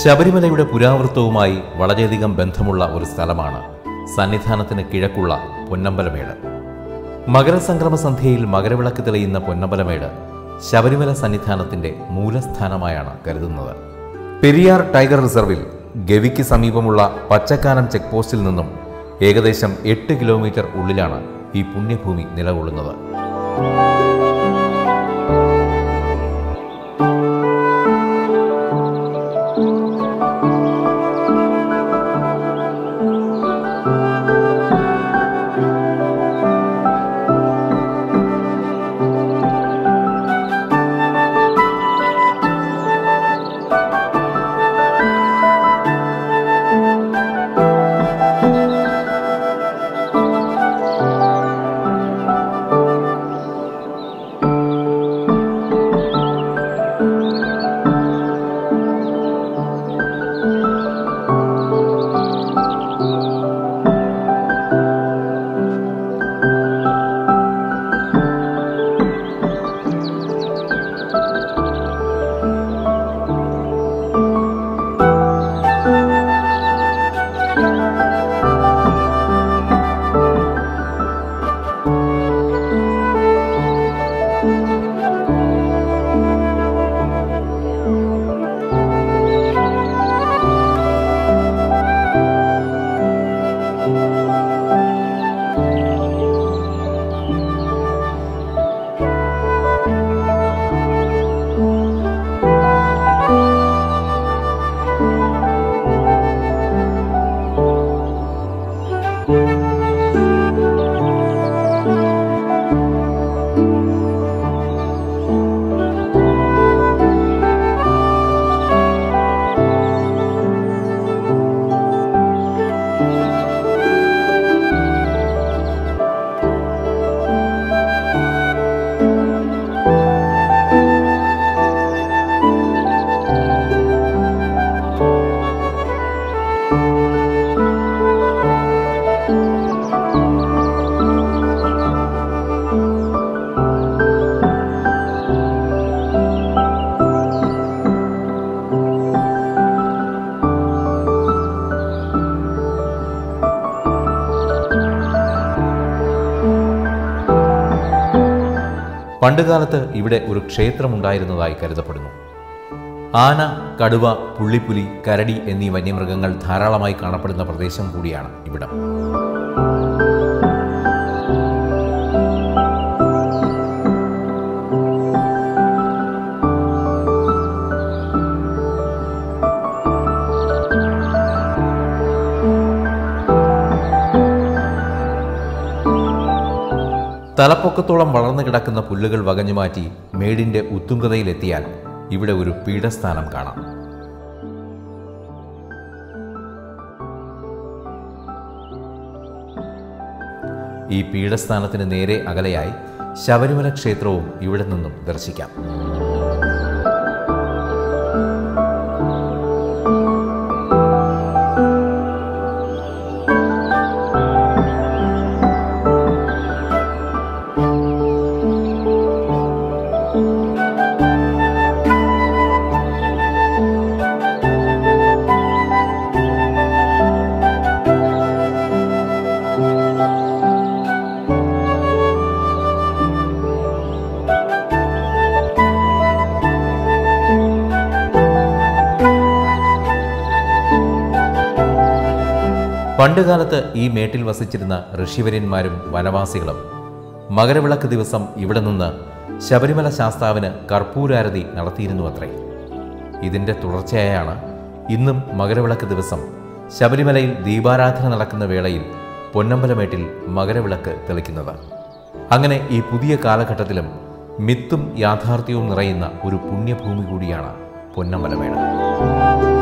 ശബരിമലയുടെ പുരാവൃത്തവുമായി വളരെയധികം ബന്ധമുള്ള ഒരു സ്ഥലമാണ് സന്നിധാനത്തിന് കിഴക്കുള്ള പൊന്നമ്പലമേട് മകരസംക്രമ സന്ധ്യയിൽ മകരവിളക്ക് തെളിയുന്ന പൊന്നമ്പലമേട് ശബരിമല സന്നിധാനത്തിന്റെ മൂലസ്ഥാനമായാണ് കരുതുന്നത് പെരിയാർ ടൈഗർ റിസർവിൽ ഗവിക്ക് സമീപമുള്ള പച്ചക്കാനം ചെക്ക് പോസ്റ്റിൽ നിന്നും ഏകദേശം എട്ട് കിലോമീറ്റർ ഉള്ളിലാണ് ഈ പുണ്യഭൂമി നിലകൊള്ളുന്നത് പണ്ടുകാലത്ത് ഇവിടെ ഒരു ക്ഷേത്രമുണ്ടായിരുന്നതായി കരുതപ്പെടുന്നു ആന കടുവ പുള്ളിപ്പുലി കരടി എന്നീ വന്യമൃഗങ്ങൾ ധാരാളമായി കാണപ്പെടുന്ന പ്രദേശം കൂടിയാണ് ഇവിടം തലപ്പൊക്കത്തോളം വളർന്നു കിടക്കുന്ന പുല്ലുകൾ വകഞ്ഞു മാറ്റി മേടിന്റെ ഉത്തുംഗതയിലെത്തിയാൽ ഇവിടെ ഒരു പീഠസ്ഥാനം കാണാം ഈ പീഠസ്ഥാനത്തിന് നേരെ അകലെയായി ശബരിമല ക്ഷേത്രവും ഇവിടെ നിന്നും ദർശിക്കാം പണ്ടുകാലത്ത് ഈ മേട്ടിൽ വസിച്ചിരുന്ന ഋഷിവര്യന്മാരും വനവാസികളും മകരവിളക്ക് ദിവസം ഇവിടെ നിന്ന് ശബരിമല ശാസ്താവിന് കർപ്പൂരാരതി നടത്തിയിരുന്നുവത്രേ ഇതിൻ്റെ തുടർച്ചയായാണ് ഇന്നും മകരവിളക്ക് ദിവസം ശബരിമലയിൽ ദീപാരാധന നടക്കുന്ന വേളയിൽ പൊന്നമ്പലമേട്ടിൽ മകരവിളക്ക് തെളിക്കുന്നത് അങ്ങനെ ഈ പുതിയ കാലഘട്ടത്തിലും മിത്തും യാഥാർത്ഥ്യവും നിറയുന്ന ഒരു പുണ്യഭൂമി കൂടിയാണ് പൊന്നമ്പലമേട്